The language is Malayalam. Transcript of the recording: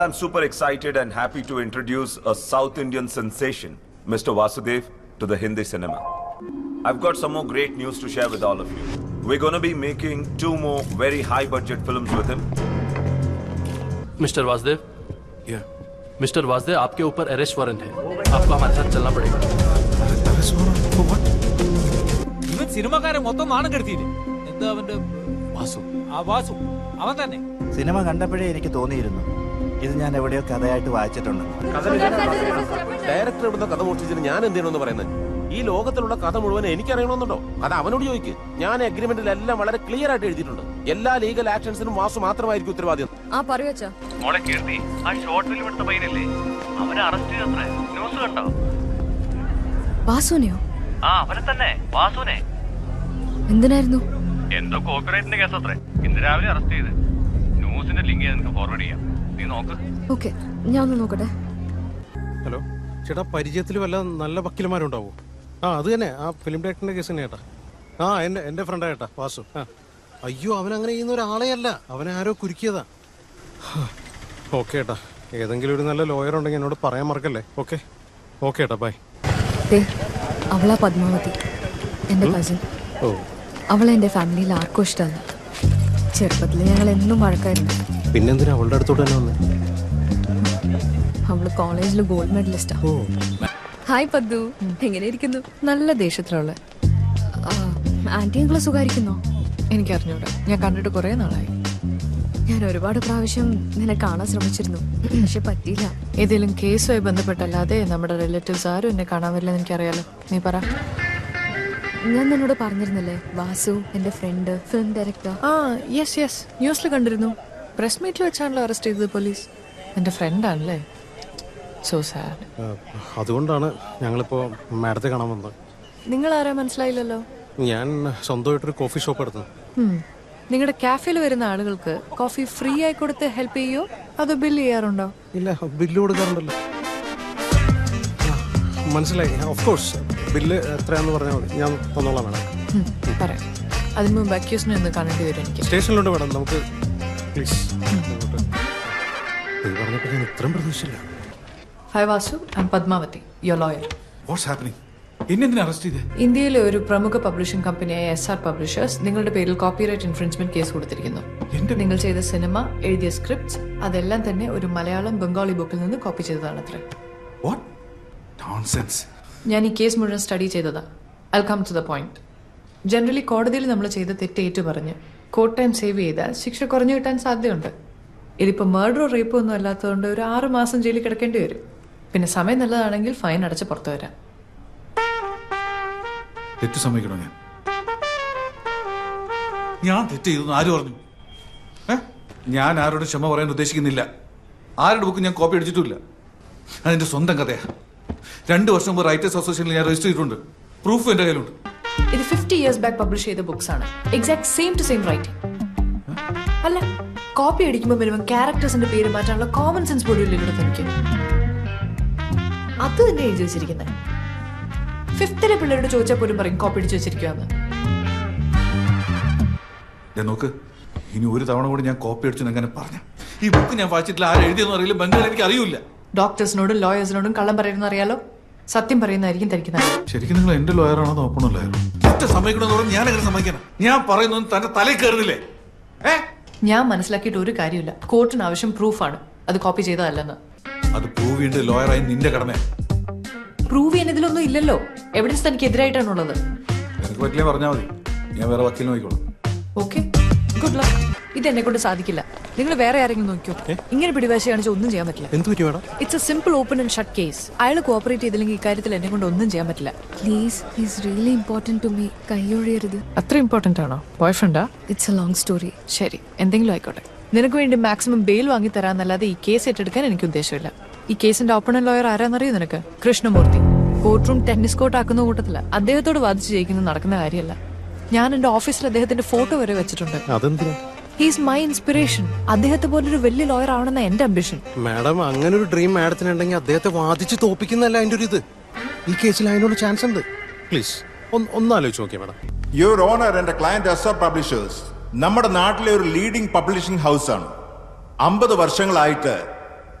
I'm super excited and happy to introduce a South Indian sensation, Mr. Vasudev, to the Hindi cinema. I've got some more great news to share with all of you. We're going to be making two more very high budget films with him. Mister Vasudev या मिस्टर वासुदेव आपके ऊपर अरेस्ट वारंट है आपको हमारे साथ चलना पड़ेगा ഇവൻ സിനിമക്കാരെ മൊത്തം നാണം കെടുത്തിയില്ലേ എന്താ അവന്റെ വാസു ആ വാസു അവൻ തന്നെ സിനിമ കണ്ടപ്പോഴേ എനിക്ക് തോന്നിയിരുന്നു ഇത് ഞാൻ എവിടെയോ കഥയായിട്ട് വായിച്ചിട്ടുണ്ട് ഡയറക്ടർ ഇവിടുന്ന് കഥ മോഷ്ടിച്ചിട്ട് ഞാൻ എന്ത് ചെയ്യണമെന്ന് പറയുന്നത് ഈ ലോകത്തിലുള്ള കഥ മുഴുവൻ എനിക്കറിയണമെന്നുണ്ടോ അത് അവനോട് ചോദിക്ക് ഞാൻ അഗ്രിമെന്റിലെല്ലാം വളരെ ക്ലിയർ ആയിട്ട് എഴുതിയിട്ടുണ്ട് എല്ലാ ലീഗൽ ആക്ഷൻസിനും വാസു മാത്രമായിരിക്കും ഉത്തരവാദിത്വം ആ പറയൂ അച്ഛാ മോളെ കീർത്തി ആ ഷോർട്ട് ഫിലിം എടുത്ത പയ്യനല്ലേ അവനെ അറസ്റ്റ് ചെയ്തത്രേ ന്യൂസ് കണ്ടോ വാസുവിനെയോ ആ അവനെ തന്നെ വാസുനെ എന്തിനായിരുന്നു എന്തോ കോപ്പിറൈറ്റിന്റെ കേസ് അത്രേ ഇന്ന് രാവിലെ അറസ്റ്റ് ചെയ്ത് ന്യൂസിന്റെ ലിങ്ക് ഞാൻ നിനക്ക് ഫോർവേഡ് ചെയ്യാം നീ നോക്ക് ഓക്കെ ഞാൻ ഒന്ന് നോക്കട്ടെ ഹലോ ചേട്ടാ പരിചയത്തിൽ വല്ല നല്ല വക്കീലന്മാരുണ്ടാവോ ആ അത് തന്നെ ആ ഫിലിം ഡയറക്ടറിന്റെ കേസ് തന്നെ ചേട്ടാ ആ എന്റെ എന്റെ ഫ്രണ്ടാ ചേട്ടാ വാസു ആ അയ്യോ അവൻ അങ്ങനെ ചെയ്യുന്ന ഒരാളെ അല്ല അവനെ ആരോ കുരുക്കിയതാ ഓക്കെ ഏട്ടാ ഏതെങ്കിലും ഒരു നല്ല ലോയർ ഉണ്ടെങ്കിൽ എന്നോട് പറയാൻ മറക്കല്ലേ ഓക്കെ ഓക്കെ ഏട്ടാ ബൈ ദേ അവളാ പത്മാവതി എൻ്റെ കസിൻ ഓ അവളെ എൻ്റെ ഫാമിലിയിൽ ആർക്കും ഇഷ്ടമല്ല ചെറുപ്പത്തിൽ ഞങ്ങൾ എന്നും വഴക്കായിരുന്നു പിന്നെന്തിനാ അവളുടെ അടുത്തോട്ട് തന്നെ വന്നേ അവള് കോളേജിൽ ഗോൾഡ് മെഡലിസ്റ്റാ ഓ ഹായ് പദ്ദു എങ്ങനെ ഇരിക്കുന്നു നല്ല ദേഷ്യത്തിലുള്ള ആന്റി അങ്കിള് സുഖായിരിക്കുന്നോ എനിക്കറിഞ്ഞൂടാ ഞാൻ കണ്ടിട്ട് കുറെ നാളായി ഞാൻ ഒരുപാട് പ്രാവശ്യം നിന്നെ കാണാൻ ശ്രമിച്ചിരുന്നു പക്ഷെ പറ്റിയില്ല ഏതെങ്കിലും കേസുമായി ബന്ധപ്പെട്ടല്ലാതെ നമ്മുടെ റിലേറ്റീവ്സ് ആരും എന്നെ കാണാൻ വരില്ലെന്ന് എനിക്കറിയാലോ നീ പറ ഞാൻ നിന്നോട് പറഞ്ഞിരുന്നില്ലേ വാസു എൻ്റെ ഫ്രണ്ട് ഫിലിം ഡയറക്ടർ ആ യെസ് യെസ് ന്യൂസിൽ കണ്ടിരുന്നു പ്രസ് മീറ്റിൽ വെച്ചാണല്ലോ അറസ്റ്റ് ചെയ്തത് പോലീസ് എൻ്റെ ഫ്രണ്ടാണല്ലേ സോ സാഡ് ആ, അതുകൊണ്ടാണ് ഞങ്ങളിപ്പോ മാഡത്തെ കാണാൻ വന്നത് നിങ്ങൾ ആരാ മനസ്സിലായില്ലല്ലോ ഞാൻ സ്വന്തമായിട്ടൊരു കോഫി ഷോപ്പ് എടുത്തു നിങ്ങളുടെ കാഫേയിൽ വരുന്ന ആളുകൾക്ക് കോഫി ഫ്രീ ആയി കൊടുത്ത് ഹെൽപ്പ് ചെയ്യോ അതോ ബില്ല് ചെയ്യാറുണ്ടോ ഇല്ല ബില്ല് കൊടുക്കാറുണ്ടല്ലോ ആ, മനസ്സിലായി ഓഫ് കോഴ്സ് ബില്ല് എത്രയാന്ന് പറഞ്ഞാൽ മതി ഞാൻ തന്നോളാം വേണം ഉം, പറയാം അതിന് മുമ്പ് അക്യൂസിനെ ഒന്ന് കാണേണ്ടി വരും എനിക്ക് സ്റ്റേഷനിലോട്ട് വേണം നമുക്ക് പ്ലീസ് നീ പറഞ്ഞപ്പോൾ ഞാൻ ഇത്രയും പ്രതീക്ഷിച്ചില്ല hi Vasu I Padmavathi yo lawyer what's happening എന്നെന്തിനാ അറസ്റ്റ് ചെയ്തേ ഇന്ത്യയിലെ ഒരു പ്രമുഖ പബ്ലിഷിംഗ് കമ്പനിയായ എസ് ആർ പബ്ലിഷേഴ്സ് നിങ്ങളുടെ പേരിൽ കോപ്പിറൈറ്റ് ഇൻഫ്രിഞ്ച്മെന്റ് കേസ് കൊടുത്തിരിക്കുന്നു നിങ്ങൾ ചെയ്ത സിനിമ എഴുതിയ സ്ക്രിപ്റ്റ്സ് അതെല്ലാം തന്നെ ഒരു മലയാളം ബംഗാളി ബുക്കിൽ നിന്ന് കോപ്പി ചെയ്തതാണ് അത്ര വാട്ട് നോൺസെൻസ് ഞാൻ ഈ കേസ് മുഴുവൻ സ്റ്റഡി ചെയ്തതാ I come to the point generally കോടതിയിൽ നമ്മൾ ചെയ്ത തെറ്റ് ഏറ്റു പറഞ്ഞ് കോർട്ട് ടൈം സേവ് ചെയ്താൽ ശിക്ഷ കുറഞ്ഞു കിട്ടാൻ സാധ്യതയുണ്ട് ഇതിപ്പോൾ മർഡറോ റേപ്പോ ഒന്നും അല്ലാത്തതുകൊണ്ട് ഒരു ആറ് മാസം ജയിലിൽ കിടക്കേണ്ടി വരും പിന്നെ സമയം നല്ലതാണെങ്കിൽ ഫൈൻ അടച്ച് പുറത്തു വരാം തെറ്റ് സമ്മതിക്കണോ ഞാൻ ഞാൻ തെറ്റ് ചെയ്തു ആര് പറഞ്ഞു ഏ? ഞാൻ ആരോടും ക്ഷമ പറയാൻ ഉദ്ദേശിക്കുന്നില്ല ആരുടെ ബുക്ക് ഞാൻ കോപ്പി അടിച്ചിട്ടുമില്ല അതെന്റെ സ്വന്തം കഥയാ രണ്ട് വർഷം മുമ്പ് റൈറ്റേഴ്സ് അസോസിയേഷനിൽ ഞാൻ രജിസ്റ്റർ ചെയ്തിട്ടുണ്ട് പ്രൂഫ് എന്റെ കയ്യിലുണ്ട് ഇത് ഫിഫ്റ്റി ഇയേഴ്സ് ബാക്ക് പബ്ലിഷ് ചെയ്ത ബുക്സ് ആണ് exact same to same writing അല്ല കോപ്പി അടിക്കുമ്പോൾ വരുമ്പോൾ ക്യാരക്ടേഴ്സിന്റെ പേര് മാറ്റാനുള്ള കോമൺ സെൻസ് പോലും ഇല്ലല്ലോ തനിക്ക് അത് തന്നെ എഴുതി വെച്ചിരിക്കുന്നത് ഫിഫ്ത്തിലെ പിള്ളേരോട് ചോദിച്ചാൽ പോലും പറയും കോപ്പി അടിച്ച് വെച്ചിരിക്കുവാന്ന് ഞാൻ നോക്ക് ഇനി ഒരു തവണ കൂടി ഞാൻ കോപ്പി അടിച്ചു അങ്ങനെ പറഞ്ഞ ഈ ബുക്ക് ഞാൻ വായിച്ചിട്ടില്ല ആരും എഴുതിയെന്ന് അറിയില്ല ബംഗാൾ എനിക്ക് അറിയില്ല ഡോക്ടേഴ്സിനോടും ലോയേഴ്സിനോടും കള്ളം പറയുന്ന അറിയാലോ സത്യം പറയുന്നതായിരിക്കും തനിക്ക് നല്ലത് ശരിക്കും നിങ്ങൾ എന്റെ ലോയറാണോ അതോ ഓപ്പൺ ലോയർ ഒറ്റ സമ്മതിക്കണമെന്ന് പറഞ്ഞ് ഞാൻ എങ്ങനെ സമ്മതിക്കണം ഞാൻ പറയുന്നത് തന്റെ തലയിൽ കയറുന്നില്ലേ ഏ ഞാൻ മനസ്സിലാക്കിയിട്ട് ഒരു കാര്യമില്ല കോർട്ടിന് ആവശ്യം പ്രൂഫാണ് അത് കോപ്പി ചെയ്തതല്ലെന്ന് അത് പ്രൂവ് ചെയ്യേണ്ട ലോയറായി നിന്റെ കടമയാണ് പ്രൂവ് ചെയ്യാൻ ഇതിലൊന്നും ഇല്ലല്ലോ എവിഡൻസ് തനിക്ക് എതിരായിട്ടാണുള്ളത് എനിക്ക് പറ്റില്ലേ പറഞ്ഞാൽ മതി ഞാൻ വേറെ വക്കീൽ നോക്കിക്കോളാം ഓക്കെ ഗുഡ് ലക്ക് ഇത് എന്നെ കൊണ്ട് സാധിക്കില്ല നിങ്ങൾ വേറെ ആരെങ്കിലും നോക്കിയോ ഇങ്ങനെ പിടിവാശി കാണിച്ചാൽ ഒന്നും ചെയ്യാൻ പറ്റില്ല എന്ത് പറ്റി madam it's a simple open and shut case അയാൾ കോപ്പറേറ്റ് ചെയ്തില്ലെങ്കിൽ ഇക്കാര്യത്തിൽ എന്നെ കൊണ്ട് ഒന്നും ചെയ്യാൻ പറ്റില്ല please is really important to me കൈയൊഴിയരുത് അത്ര ഇമ്പോർട്ടന്റ് ആണോ ബോയ് ഫ്രണ്ടാ ഇറ്റ്സ് എ ലോങ് സ്റ്റോറി ശരി എന്തെങ്കിലും ആയിക്കോട്ടെ നിനക്ക് വേണ്ടി മാക്സിമം ബെയിൽ വാങ്ങി തരാന്നല്ലാതെ ഈ കേസ് ഏറ്റെടുക്കാൻ എനിക്ക് ഉദ്ദേശമില്ല ഈ കേസിന്റെ ഓപ്പണന്റ് ലോയർ ആരാന്നറിയോ നിനക്ക് Krishnamurthy court room tennis court ആക്കുന്ന കൂട്ടത്തില്ല അദ്ദേഹത്തോട് വാദിച്ച് ജയിക്കുന്നത് നടക്കുന്ന കാര്യമല്ല ഞാൻ എന്റെ ഓഫീസിൽ അദ്ദേഹത്തിന്റെ ഫോട്ടോ വരെ വെച്ചിട്ടുണ്ട് അതെന്തിനാ ഹീസ് മൈ ഇൻസ്പിറേഷൻ അദ്ദേഹത്തെ പോലൊരു വലിയ ലോയർ ആവണമെന്ന എന്റെ അംബിഷൻ മാഡം അങ്ങനെ ഒരു ഡ്രീം മാഡത്തിനുണ്ടെങ്കിൽ അദ്ദേഹത്തെ വാദിച്ച് തോപ്പിക്കുന്നല്ല അതിന്റെ ഒരു ഇത് ഈ കേസിൽ അതിനോട് ചാൻസ് ഉണ്ട് പ്ലീസ് ഒന്ന് ആലോചിച്ച് നോക്കിയാ മാഡം യുവർ ഓണർ എന്റെ ക്ലയന്റ് എസ് ആർ പബ്ലിഷേഴ്സ് നമ്മുടെ നാട്ടിലെ ഒരു ലീഡിംഗ് പബ്ലിഷിംഗ് ഹൗസ് ആണ് അമ്പത് വർഷങ്ങളായിട്ട്